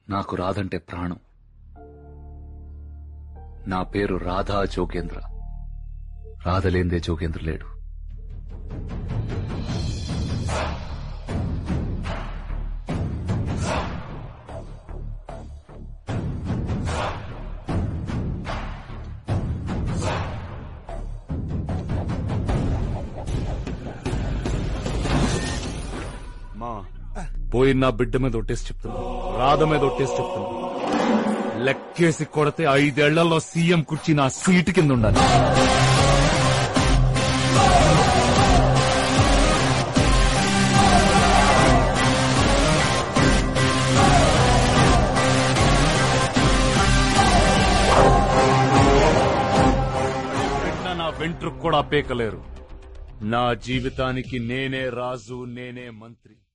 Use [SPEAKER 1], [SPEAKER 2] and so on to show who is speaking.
[SPEAKER 1] నాకు రాధంటే ప్రాణం నా పేరు రాధా జోగేంద్ర రాధలేందే జోగేంద్ర లేడు
[SPEAKER 2] మా పోయిన నా బిడ్డ మీద ఒట్టేసి చెప్తున్నా రాధ మీద ఒట్టేసి చెప్తున్నా లెక్కేసి కొడితే ఐదేళ్లలో సీఎం కుర్చీ నా సీటు కింద ఉండాలి బిడ్డ నా వెంట్రుకు కూడా పీకలేరు నా జీవితానికి నేనే రాజు నేనే మంత్రి